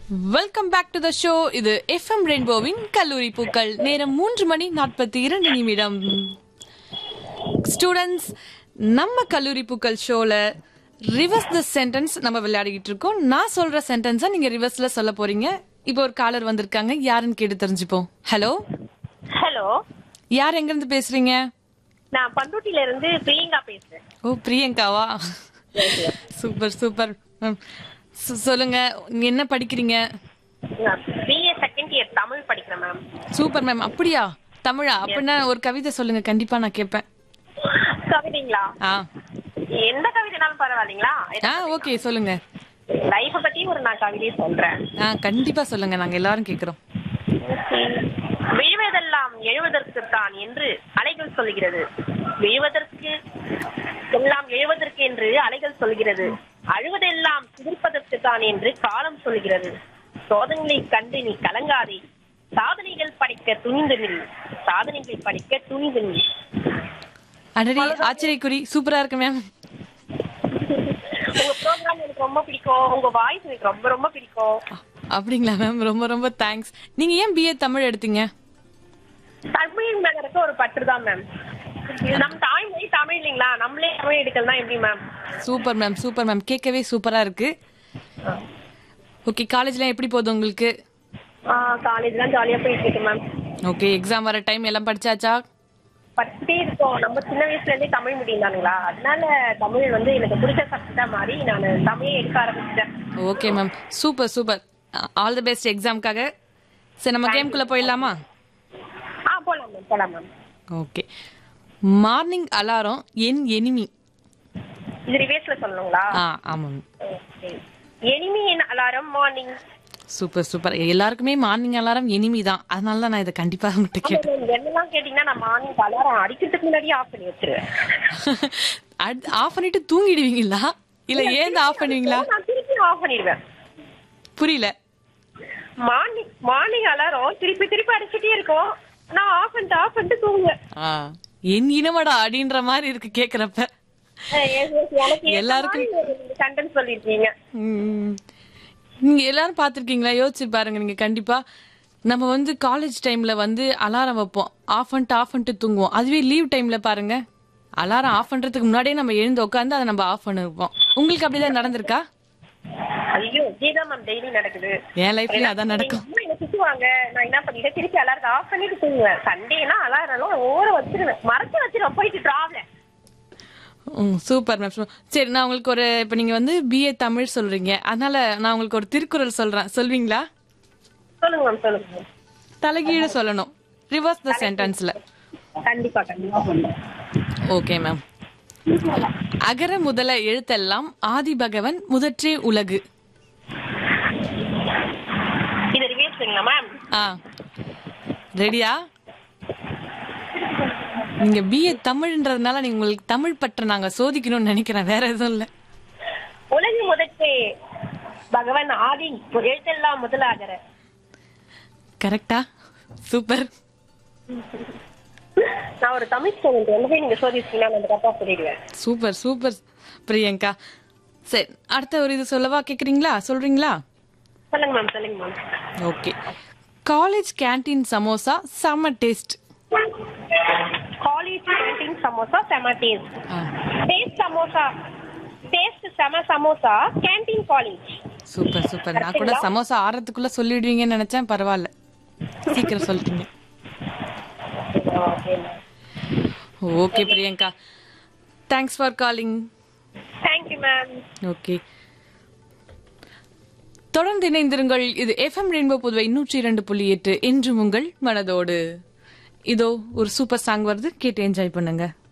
Welcome back to the show இது FM ரெயின்போவின் கல்லூரி பூக்கள் நேரம் மூன்று மணி நாற்பத்தி இரண்டு நிமிடம் ஸ்டூடெண்ட்ஸ் நம்ம கல்லூரி பூக்கள் ஷோல ரிவர்ஸ் த சென்டென்ஸ் நம்ம விளையாடிக்கிட்டு இருக்கோம் நான் சொல்ற சென்டென்ஸை நீங்க ரிவர்ஸ்ல சொல்ல போறீங்க இப்போ ஒரு காலர் வந்திருக்காங்க யாருன்னு கேட்டு தெரிஞ்சுப்போம் ஹலோ ஹலோ யார் எங்க இருந்து பேசுறீங்க நான் பண்ருட்டில இருந்து பிரியங்கா பேசுறேன் ஓ பிரியங்காவா சூப்பர் சூப்பர் மேம் சொல்லுங்க நீங்க என்ன படிக்கிறீங்க நான் பிஏ செகண்ட் இயர் தமிழ் படிக்கிறேன் மேம் சூப்பர் மேம் அப்படியா தமிழா அப்படின்னா ஒரு கவிதை சொல்லுங்க கண்டிப்பா நான் கேட்பேன் கவிதைங்களா ஆ எந்த கவிதைனாலும் பரவாயில்லைங்களா ஆ ஓகே சொல்லுங்க லைஃப பத்தி ஒரு நான் கவிதை சொல்றேன் ஆ கண்டிப்பா சொல்லுங்க நாங்க எல்லாரும் கேக்குறோம் விழுவதெல்லாம் எழுவதற்கு தான் என்று அலைகள் சொல்கிறது விழுவதற்கு எல்லாம் எழுவதற்கு என்று அலைகள் சொல்கிறது அழுவதெல்லாம் சிரிப்பதற்கு தான் என்று காலம் சொல்கிறது சோதனைகளை கண்டு நீ கலங்காதே சாதனைகள் படைக்க துணிந்து நில் சாதனைகளை படைக்க துணிந்து நில் அடடி ஆச்சரியக்குறி சூப்பரா இருக்கு மேம் உங்க ப்ரோக்ராம் எனக்கு ரொம்ப பிடிக்கும் உங்க வாய்ஸ் எனக்கு ரொம்ப ரொம்ப பிடிக்கும் அப்படிங்களா மேம் ரொம்ப ரொம்ப தேங்க்ஸ் நீங்க ஏன் பிஏ தமிழ் எடுத்தீங்க தமிழ் மேல இருக்க ஒரு பற்று தான் மேம் நம்ம தாய்மொழி தமிழ் இல்லைங்களா நம்மளே தமிழ் எடுக்கலாம் எப்படி ma'am super ma'am super ma'am கேட்கவே சூப்பரா இருக்கு ஓகே காலேஜ்லாம் எப்படி போகுது உங்களுக்கு காலேஜ்லாம் ஜாலியா போயிட்டு இருக்கு மேம் ஓகே எக்ஸாம் வர டைம் எல்லாம் படிச்சாச்சா படிச்சுட்டே இருக்கோம் நம்ம சின்ன வயசுல இருந்தே தமிழ் மீடியம் தானுங்களா அதனால தமிழ் வந்து எனக்கு பிடிச்ச சப்ஜெக்டா மாறி நான் தமிழே எடுக்க ஆரம்பிச்சிட்டேன் okay ma'am super super all the best எக்ஸாம்க்காக சரி நம்ம கேம்குள்ள போயிடலாமா ஆ போலாம் மேம் போலாம் மேம் ஓகே மார்னிங் அலாரம் என் எனிமி இது ரிவேஸ்ல சொல்லணுங்களா ஆ ஆமாம் எனிமி என் அலாரம் மார்னிங் சூப்பர் சூப்பர் எல்லாருக்குமே மார்னிங் அலாரம் எனிமி தான் அதனால தான் நான் இதை கண்டிப்பா உங்ககிட்ட கேட்டேன் என்னெல்லாம் கேட்டீங்கன்னா நான் மார்னிங் அலாரம் அடிக்கிறதுக்கு முன்னாடியே ஆஃப் பண்ணி வச்சிருவேன் ஆஃப் பண்ணிட்டு தூங்கிடுவீங்களா இல்ல ஏன் ஆஃப் பண்ணுவீங்களா நான் திருப்பி ஆஃப் பண்ணிடுவேன் புரியல மார்னிங் மார்னிங் அலாரம் திருப்பி திருப்பி அடிச்சுட்டே இருக்கும் நான் ஆஃப் பண்ணிட்டு ஆஃப் பண்ணிட்டு தூங்குவேன் ஆ என் இனமடா அப்படின்ற மாதிரி இருக்கு கேக்குறப்ப அஹ் yes, yes, எனக்கு எல்லாருக்கும்- கண்டென்ட் சொல்லிருக்கீங்க ம். நீங்க எல்லாரும் பாத்திருக்கீங்களா யோசிச்சு பாருங்க நீங்க கண்டிப்பா நம்ம வந்து காலேஜ் டைம்ல வந்து அலாரம் வைப்போம் ஆஃப் பண்ணிட்டு ஆஃப் பண்ணிட்டு தூங்குவோம் அதுவே லீவ் டைம்ல பாருங்க அலாரம் ஆஃப் பண்றதுக்கு முன்னாடியே நம்ம எழுந்து உட்காந்து அதை நம்ம ஆஃப் பண்ணிருப்போம் உங்களுக்கு அப்படிதான் நடந்திருக்கா ஐயோ இதேதான் மேம் டெய்லி நடக்குது என் லைஃப்லயும் அதான் நடக்கும் அம்மா என்ன திட்டுவாங்க நான் என்ன பண்ணிட்டேன் திருப்பி அலாரத்தை ஆஃப் பண்ணிட்டு தூங்குவேன் சண்டேனா அலாரம் ஓர வச்சிருவேன் மறைச்சு வச்சிருவேன் போயிட்டு டிராவல ம் சூப்பர் மேம் சரி நான் உங்களுக்கு ஒரு இப்போ நீங்க வந்து பிஏ தமிழ் சொல்றீங்க அதனால நான் உங்களுக்கு ஒரு திருக்குறள் சொல்றேன் சொல்வீங்களா சொல்லுங்க மேம் சொல்லுங்க மேம் தலைகீழ சொல்லணும் ரிவர்ஸ் த சென்டென்ஸ்ல கண்டிப்பா கண்டிப்பா சொல்லுங்க ஓகே மேம் அகர முதல எழுத்தெல்லாம் ஆதி பகவன் முதற்றே உலகு இது ரிவேஸ்ங்களா மேம் ஆ ரெடியா நீங்க பிஏ தமிழ்ன்றதுனால நீங்க உங்களுக்கு தமிழ் பற்ற நாங்க சோதிக்கணும்னு நினைக்கிறேன் வேற எதுவும் இல்ல உலகு முதற்றே பகவான் ஆதி எழுத்தெல்லாம் முதலாகிற கரெக்டா சூப்பர் நான் ஒரு தமிழ் ஸ்டூடெண்ட் என்ன போய் நீங்க சோதிச்சீங்கன்னா நான் கரெக்டா சொல்லிடுவேன் சூப்பர் சூப்பர் பிரியங்கா சரி அடுத்த ஒரு இது சொல்லவா கேக்குறீங்களா சொல்றீங்களா சொல்லுங்க மேம் சொல்லுங்க ma'am okay college canteen samosa செம்ம டேஸ்ட் காலேஜ் கேண்டீன் சமோசா செம டேஸ்ட் டேஸ்ட் சமோசா டேஸ்ட் செம samosa canteen college super super நான் கூட சமோசா ஆறதுக்குள்ள சொல்லிடுவீங்கன்னு நினைச்சேன் பரவாயில்ல சீக்கிரம் சொல்லிட்டீங்க okay Priyanka thanks for calling thank you ma'am okay தொடர்ந்து இணைந்திருங்கள் இது எஃப்எம் ரெயின்போ புதுவை நூற்றி இரண்டு புள்ளி எட்டு என்றும் உங்கள் மனதோடு இதோ ஒரு சூப்பர் சாங் வருது கேட்டு என்ஜாய் பண்ணுங்க